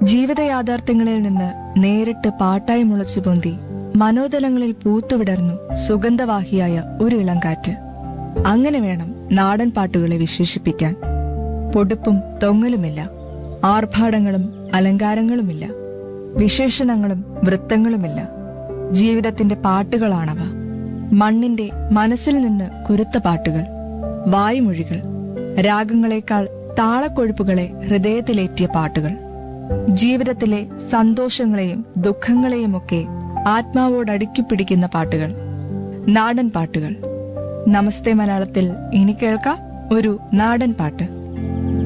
ജീവിത യാഥാർത്ഥ്യങ്ങളിൽ നിന്ന് നേരിട്ട് പാട്ടായി മുളച്ചു പൊന്തി മനോതലങ്ങളിൽ പൂത്തുവിടർന്നു സുഗന്ധവാഹിയായ ഒരു ഇളംകാറ്റ് അങ്ങനെ വേണം നാടൻ പാട്ടുകളെ വിശേഷിപ്പിക്കാൻ പൊടുപ്പും തൊങ്ങലുമില്ല ആർഭാടങ്ങളും അലങ്കാരങ്ങളുമില്ല വിശേഷണങ്ങളും വൃത്തങ്ങളുമില്ല ജീവിതത്തിന്റെ പാട്ടുകളാണവ മണ്ണിന്റെ മനസ്സിൽ നിന്ന് കുരുത്ത പാട്ടുകൾ വായുമൊഴികൾ രാഗങ്ങളെക്കാൾ താളക്കൊഴുപ്പുകളെ ഹൃദയത്തിലേറ്റിയ പാട്ടുകൾ ജീവിതത്തിലെ സന്തോഷങ്ങളെയും ദുഃഖങ്ങളെയുമൊക്കെ ആത്മാവോടടുക്കി പിടിക്കുന്ന പാട്ടുകൾ നാടൻ പാട്ടുകൾ നമസ്തേ മലയാളത്തിൽ ഇനി കേൾക്കാം ഒരു നാടൻ പാട്ട്